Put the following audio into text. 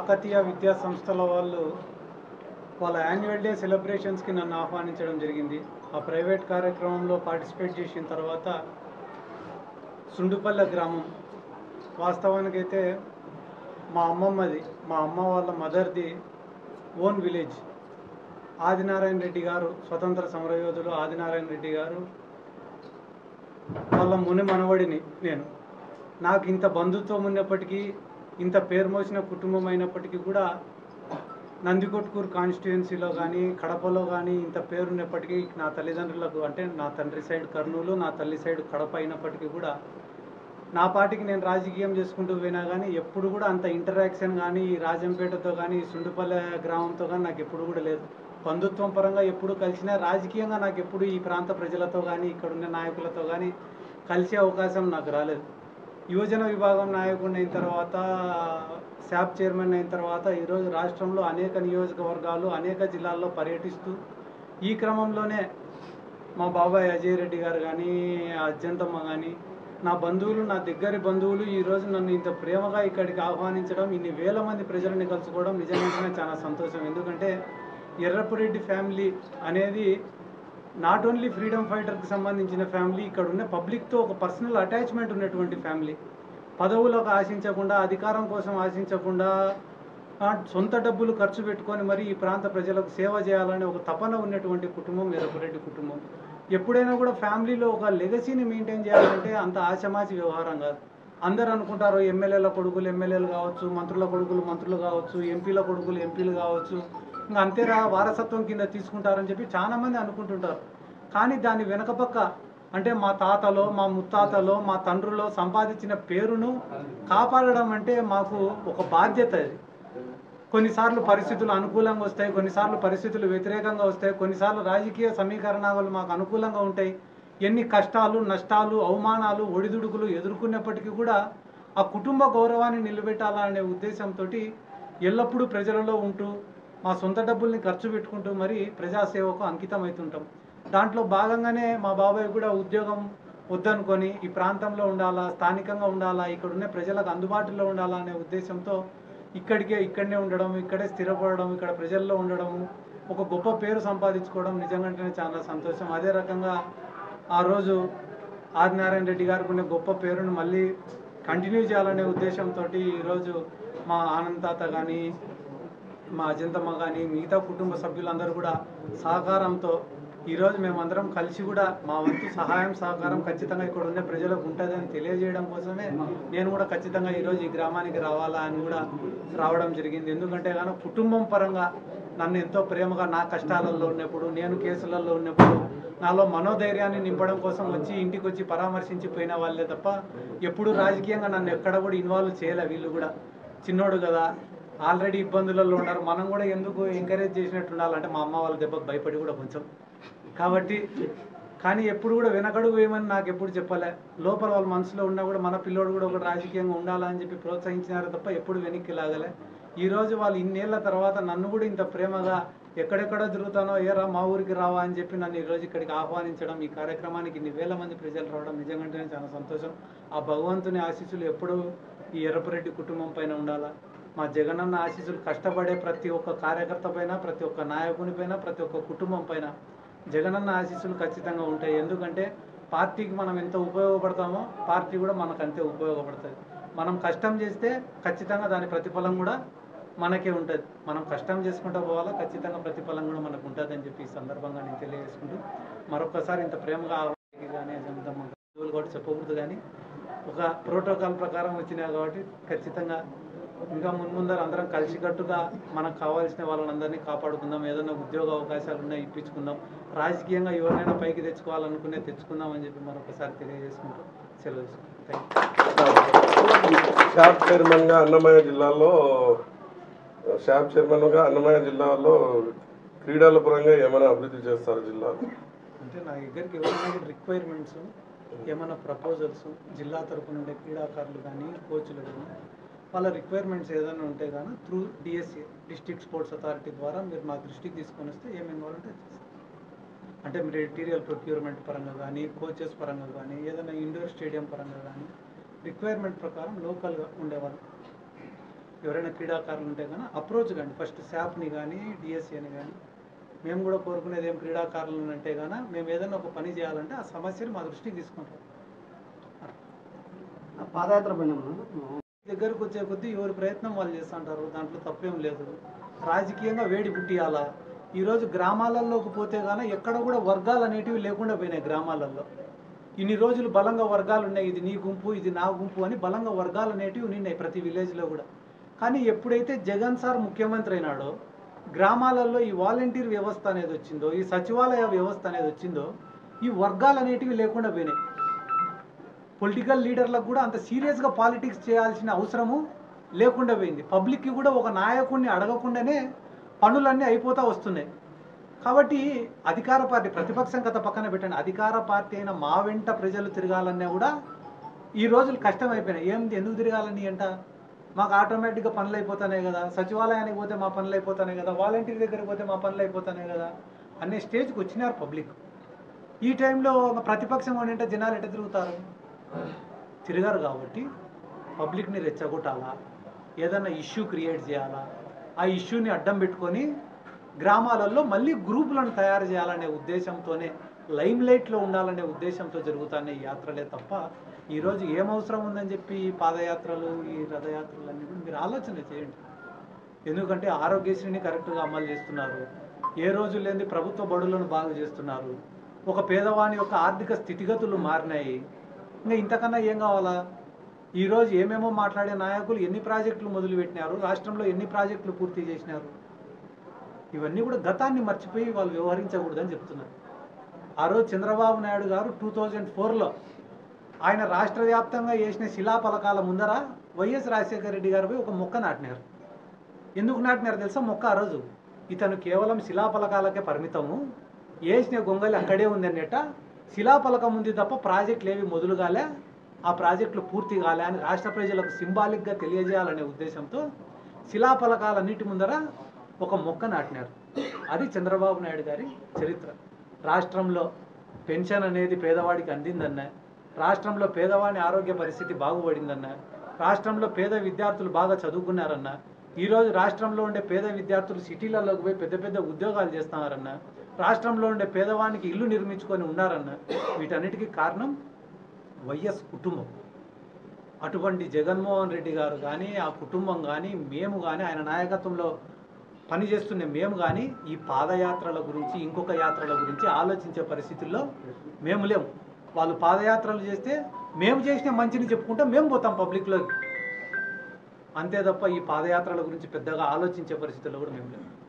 కాకతీయ విద్యా సంస్థల వాళ్ళు వాళ్ళ యాన్యువల్ డే సెలబ్రేషన్స్కి నన్ను ఆహ్వానించడం జరిగింది ఆ ప్రైవేట్ కార్యక్రమంలో పార్టిసిపేట్ చేసిన తర్వాత సుండుపల్లె గ్రామం వాస్తవానికైతే మా అమ్మమ్మది మా అమ్మ వాళ్ళ మదర్ది ఓన్ విలేజ్ ఆదినారాయణ రెడ్డి గారు స్వతంత్ర సమరయోధులు ఆదినారాయణ రెడ్డి గారు వాళ్ళ ముని మనవడిని నేను నాకు ఇంత బంధుత్వం ఉన్నప్పటికీ ఇంత పేరు మోసిన కుటుంబం అయినప్పటికీ కూడా నందికొట్కూరు కాన్స్టిట్యుయెన్సీలో కానీ కడపలో కానీ ఇంత పేరు ఉన్నప్పటికీ నా తల్లిదండ్రులకు అంటే నా తండ్రి సైడ్ కర్నూలు నా తల్లి సైడ్ కడప అయినప్పటికీ కూడా నా పాటికి నేను రాజకీయం చేసుకుంటూ పోయినా కానీ ఎప్పుడు కూడా అంత ఇంటరాక్షన్ కానీ ఈ రాజంపేటతో కానీ ఈ సుండుపల్లె గ్రామంతో కానీ నాకు ఎప్పుడు కూడా లేదు బంధుత్వం పరంగా ఎప్పుడు కలిసినా రాజకీయంగా నాకు ఎప్పుడు ఈ ప్రాంత ప్రజలతో కానీ ఇక్కడ ఉన్న నాయకులతో కానీ కలిసే అవకాశం నాకు రాలేదు యువజన విభాగం నాయకుడిని అయిన తర్వాత శాప్ చైర్మన్ అయిన తర్వాత ఈరోజు రాష్ట్రంలో అనేక నియోజకవర్గాలు అనేక జిల్లాల్లో పర్యటిస్తూ ఈ క్రమంలోనే మా బాబాయ్ అజయ్ రెడ్డి గారు కానీ అజ్జంతమ్మ కానీ నా బంధువులు నా దగ్గరి బంధువులు ఈరోజు నన్ను ఇంత ప్రేమగా ఇక్కడికి ఆహ్వానించడం ఇన్ని వేల మంది ప్రజలని కలుసుకోవడం నిజంగానే చాలా సంతోషం ఎందుకంటే ఎర్రపురెడ్డి ఫ్యామిలీ అనేది నాట్ ఓన్లీ ఫ్రీడమ్ ఫైటర్కి సంబంధించిన ఫ్యామిలీ ఇక్కడ ఉన్న పబ్లిక్తో ఒక పర్సనల్ అటాచ్మెంట్ ఉన్నటువంటి ఫ్యామిలీ పదవులకు ఆశించకుండా అధికారం కోసం ఆశించకుండా ఆ, సొంత డబ్బులు ఖర్చు పెట్టుకొని మరి ఈ ప్రాంత ప్రజలకు సేవ చేయాలనే ఒక తపన ఉన్నటువంటి కుటుంబం ఎర్రపురెడ్డి కుటుంబం ఎప్పుడైనా కూడా ఫ్యామిలీలో ఒక లెగసీని మెయింటైన్ చేయాలంటే అంత ఆశమాచి వ్యవహారం కాదు అందరు అనుకుంటారు ఎమ్మెల్యేల కొడుకులు ఎమ్మెల్యేలు కావచ్చు మంత్రుల కొడుకులు మంత్రులు కావచ్చు ఎంపీల కొడుకులు ఎంపీలు కావచ్చు ఇంకా అంతేరా వారసత్వం కింద తీసుకుంటారని చెప్పి చాలా మంది అనుకుంటుంటారు కానీ దాని వెనకపక్క అంటే మా తాతలో మా ముత్తాతలో మా తండ్రులో సంపాదించిన పేరును కాపాడడం అంటే మాకు ఒక బాధ్యత అది కొన్నిసార్లు పరిస్థితులు అనుకూలంగా వస్తాయి కొన్నిసార్లు పరిస్థితులు వ్యతిరేకంగా వస్తాయి కొన్నిసార్లు రాజకీయ సమీకరణాలు మాకు అనుకూలంగా ఉంటాయి ఎన్ని కష్టాలు నష్టాలు అవమానాలు ఒడిదుడుకులు ఎదుర్కొన్నప్పటికీ కూడా ఆ కుటుంబ గౌరవాన్ని నిలబెట్టాలనే ఉద్దేశంతో ఎల్లప్పుడూ ప్రజలలో ఉంటూ మా సొంత డబ్బుల్ని ఖర్చు పెట్టుకుంటూ మరి ప్రజాసేవకు అంకితం అవుతుంటాం దాంట్లో భాగంగానే మా బాబాయ్ కూడా ఉద్యోగం వద్దనుకొని ఈ ప్రాంతంలో ఉండాలా స్థానికంగా ఉండాలా ఇక్కడ ఉన్న ప్రజలకు అందుబాటులో ఉండాలా అనే ఉద్దేశంతో ఇక్కడికే ఇక్కడనే ఉండడం ఇక్కడే స్థిరపడడం ఇక్కడ ప్రజల్లో ఉండడం ఒక గొప్ప పేరు సంపాదించుకోవడం నిజంగానే చాలా సంతోషం అదే రకంగా ఆ రోజు ఆదినారాయణ రెడ్డి గారికి ఉన్న గొప్ప పేరును మళ్ళీ కంటిన్యూ చేయాలనే ఉద్దేశంతో ఈరోజు మా ఆనంద్ తాత కానీ మా అజంతమ్మ కానీ మిగతా కుటుంబ సభ్యులందరూ కూడా సహకారంతో ఈరోజు మేమందరం కలిసి కూడా మా వంతు సహాయం సహకారం ఖచ్చితంగా ఇక్కడ ఉన్న ప్రజలకు ఉంటుందని తెలియజేయడం కోసమే నేను కూడా ఖచ్చితంగా ఈరోజు ఈ గ్రామానికి రావాలా అని కూడా రావడం జరిగింది ఎందుకంటే కానీ కుటుంబం పరంగా నన్ను ఎంతో ప్రేమగా నా కష్టాలలో ఉన్నప్పుడు నేను కేసులలో ఉన్నప్పుడు నాలో మనోధైర్యాన్ని నింపడం కోసం వచ్చి ఇంటికి వచ్చి పరామర్శించి పోయిన వాళ్ళే తప్ప ఎప్పుడు రాజకీయంగా నన్ను ఎక్కడ కూడా ఇన్వాల్వ్ చేయలే వీళ్ళు కూడా చిన్నోడు కదా ఆల్రెడీ ఇబ్బందులలో ఉన్నారు మనం కూడా ఎందుకు ఎంకరేజ్ చేసినట్టు ఉండాలంటే మా అమ్మ వాళ్ళ దెబ్బకు భయపడి కూడా కొంచెం కాబట్టి కానీ ఎప్పుడు కూడా వెనకడుగు వేయమని నాకు ఎప్పుడు చెప్పలే లోపల వాళ్ళ మనసులో ఉన్నా కూడా మన పిల్లోడు కూడా ఒక రాజకీయంగా ఉండాలని చెప్పి ప్రోత్సహించినారు తప్ప ఎప్పుడు వెనక్కి లాగలే ఈ రోజు వాళ్ళు ఇన్నేళ్ల తర్వాత నన్ను కూడా ఇంత ప్రేమగా ఎక్కడెక్కడో తిరుగుతానో ఏరా మా ఊరికి రావా అని చెప్పి నన్ను ఈరోజు ఇక్కడికి ఆహ్వానించడం ఈ కార్యక్రమానికి ఇన్ని వేల మంది ప్రజలు రావడం నిజంగానే చాలా సంతోషం ఆ భగవంతుని ఆశీస్సులు ఎప్పుడూ ఈ ఎర్రపరెడ్డి కుటుంబం పైన ఉండాలా మా జగనన్న ఆశీస్సులు కష్టపడే ప్రతి ఒక్క కార్యకర్త పైన ప్రతి ఒక్క నాయకుని పైన ప్రతి ఒక్క కుటుంబం పైన జగనన్న ఆశీస్సులు ఖచ్చితంగా ఉంటాయి ఎందుకంటే పార్టీకి మనం ఎంత ఉపయోగపడతామో పార్టీ కూడా మనకు అంతే ఉపయోగపడుతుంది మనం కష్టం చేస్తే ఖచ్చితంగా దాని ప్రతిఫలం కూడా మనకే ఉంటుంది మనం కష్టం చేసుకుంటూ పోవాలా ఖచ్చితంగా ప్రతిఫలం కూడా మనకు ఉంటుంది అని చెప్పి ఈ సందర్భంగా నేను తెలియజేసుకుంటూ మరొకసారి ఇంత ప్రేమగా ఆహ్వానించి కానీ అజంతమ్మ బంధువులు కాబట్టి చెప్పకూడదు కానీ ఒక ప్రోటోకాల్ ప్రకారం వచ్చినాయి కాబట్టి ఖచ్చితంగా ఇంకా మున్ముందర అందరం కలిసికట్టుగా మనకు కావాల్సిన వాళ్ళని అందరినీ కాపాడుకుందాం ఏదైనా ఉద్యోగ అవకాశాలు ఉన్నాయి ఇప్పించుకుందాం రాజకీయంగా ఎవరినైనా పైకి తెచ్చుకోవాలనుకునే తెచ్చుకుందాం అని చెప్పి మరొకసారి తెలియజేసుకుంటూ సెలవు తీసుకుంటాం థ్యాంక్ యూ షాప్ చైర్మన్ గా అన్నమయ్య జిల్లాలో షాప్ చైర్మన్ గా అన్నమయ్య జిల్లాలో క్రీడల పరంగా ఏమైనా అభివృద్ధి చేస్తారు జిల్లాలో అంటే నా దగ్గరికి ఎవరైనా రిక్వైర్మెంట్స్ ఏమైనా ప్రపోజల్స్ జిల్లా తరపు నుండి క్రీడాకారులు కానీ కోచ్లు కానీ వాళ్ళ రిక్వైర్మెంట్స్ ఏదైనా ఉంటే కానీ through DSC district sports authority ద్వారా మీరు మా దృష్టికి తీసుకొని వస్తే ఏమేమి కావాలంటే అది చేస్తాం అంటే మెటీరియల్ ప్రొక్యూర్మెంట్ పరంగా కానీ కోచెస్ పరంగా కానీ ఏదైనా ఇండోర్ స్టేడియం పరంగా కానీ రిక్వైర్మెంట్ ప్రకారం లోకల్గా ఉండేవాళ్ళు ఎవరైనా క్రీడాకారులు ఉంటే కానీ అప్రోచ్ కానీ ఫస్ట్ శాప్ని కానీ డిఎస్సీని కానీ మేము కూడా కోరుకునేది ఏం క్రీడాకారులు అంటే కానీ మేము ఏదైనా ఒక పని చేయాలంటే ఆ సమస్యను మా దృష్టికి తీసుకుంటాం ఆ పాదయాత్ర పైన దగ్గరకు వచ్చే కొద్దీ ఎవరి ప్రయత్నం వాళ్ళు చేస్తుంటారు దాంట్లో తప్పేం లేదు రాజకీయంగా వేడి పుట్టియాలా ఈరోజు గ్రామాలలోకి పోతే గాన ఎక్కడ కూడా వర్గాలు అనేటివి లేకుండా పోయినాయి గ్రామాలలో ఇన్ని రోజులు బలంగా వర్గాలు ఉన్నాయి ఇది నీ గుంపు ఇది నా గుంపు అని బలంగా వర్గాలు అనేటివి ఉన్నాయి ప్రతి విలేజ్లో కూడా కానీ ఎప్పుడైతే జగన్ సార్ ముఖ్యమంత్రి అయినాడో గ్రామాలలో ఈ వాలంటీర్ వ్యవస్థ అనేది వచ్చిందో ఈ సచివాలయ వ్యవస్థ అనేది వచ్చిందో ఈ వర్గాలు అనేటివి లేకుండా పోయినాయి పొలిటికల్ లీడర్లకు కూడా అంత సీరియస్గా పాలిటిక్స్ చేయాల్సిన అవసరము లేకుండా పోయింది పబ్లిక్కి కూడా ఒక నాయకుడిని అడగకుండానే పనులన్నీ అయిపోతూ వస్తున్నాయి కాబట్టి అధికార పార్టీ ప్రతిపక్షం కథ పక్కన పెట్టండి అధికార పార్టీ అయిన మా వెంట ప్రజలు తిరగాలన్నా కూడా ఈ రోజులు కష్టం అయిపోయినాయి ఏంది ఎందుకు తిరగాలని అంట మాకు ఆటోమేటిక్గా పనులు అయిపోతున్నాయి కదా సచివాలయానికి పోతే మా పనులు అయిపోతున్నాయి కదా వాలంటీర్ దగ్గరికి పోతే మా పనులు అయిపోతున్నాయి కదా అనే స్టేజ్కి వచ్చినారు పబ్లిక్ ఈ టైంలో ఒక ప్రతిపక్షం అంటే జనాలు ఎట్ట తిరుగుతారు తిరగారు కాబట్టి పబ్లిక్ని రెచ్చగొట్టాలా ఏదైనా ఇష్యూ క్రియేట్ చేయాలా ఆ ఇష్యూని అడ్డం పెట్టుకొని గ్రామాలలో మళ్ళీ గ్రూపులను తయారు చేయాలనే ఉద్దేశంతోనే లైమ్ లైట్లో ఉండాలనే ఉద్దేశంతో జరుగుతానే ఈ యాత్రలే తప్ప ఈరోజు ఏం అవసరం ఉందని చెప్పి ఈ పాదయాత్రలు ఈ రథయాత్రలు అన్నీ కూడా మీరు ఆలోచన చేయండి ఎందుకంటే ఆరోగ్యశ్రీని కరెక్ట్గా అమలు చేస్తున్నారు ఏ రోజు లేని ప్రభుత్వ బడులను బాగు చేస్తున్నారు ఒక పేదవాని యొక్క ఆర్థిక స్థితిగతులు మారినాయి ఇంకా ఇంతకన్నా ఏం కావాలా ఈరోజు ఏమేమో మాట్లాడే నాయకులు ఎన్ని ప్రాజెక్టులు మొదలుపెట్టినారు రాష్ట్రంలో ఎన్ని ప్రాజెక్టులు పూర్తి చేసినారు ఇవన్నీ కూడా గతాన్ని మర్చిపోయి వాళ్ళు వ్యవహరించకూడదని చెప్తున్నారు ఆ రోజు చంద్రబాబు నాయుడు గారు టూ థౌజండ్ ఫోర్లో ఆయన రాష్ట్ర వ్యాప్తంగా వేసిన శిలాఫలకాల ముందర వైఎస్ రాజశేఖర రెడ్డి గారు పోయి ఒక మొక్క నాటినారు ఎందుకు నాటినారు తెలుసా మొక్క ఆ రోజు ఇతను కేవలం శిలాఫలకాలకే పరిమితము వేసిన గొంగలి అక్కడే ఉంది అన్నట్ట శిలాఫలకం ఉంది తప్ప ప్రాజెక్టులు ఏవి మొదలు కాలే ఆ ప్రాజెక్టులు పూర్తి కాలే అని రాష్ట్ర ప్రజలకు సింబాలిక్గా తెలియజేయాలనే ఉద్దేశంతో శిలాఫలకాలన్నిటి ముందర ఒక మొక్క నాటినారు అది చంద్రబాబు నాయుడు గారి చరిత్ర రాష్ట్రంలో పెన్షన్ అనేది పేదవాడికి అందిందన్న రాష్ట్రంలో పేదవాడి ఆరోగ్య పరిస్థితి బాగుపడిందన్న రాష్ట్రంలో పేద విద్యార్థులు బాగా చదువుకున్నారన్న ఈరోజు రాష్ట్రంలో ఉండే పేద విద్యార్థులు సిటీలలోకి పోయి పెద్ద పెద్ద ఉద్యోగాలు చేస్తున్నారన్న రాష్ట్రంలో ఉండే పేదవానికి ఇల్లు నిర్మించుకొని ఉన్నారన్న వీటన్నిటికీ కారణం వైఎస్ కుటుంబం అటువంటి జగన్మోహన్ రెడ్డి గారు కానీ ఆ కుటుంబం కానీ మేము కానీ ఆయన నాయకత్వంలో పనిచేస్తున్న మేము కానీ ఈ పాదయాత్రల గురించి ఇంకొక యాత్రల గురించి ఆలోచించే పరిస్థితుల్లో మేము లేము వాళ్ళు పాదయాత్రలు చేస్తే మేము చేసిన మంచిని చెప్పుకుంటే మేము పోతాం పబ్లిక్లోకి అంతే తప్ప ఈ పాదయాత్రల గురించి పెద్దగా ఆలోచించే పరిస్థితుల్లో కూడా మేము లేము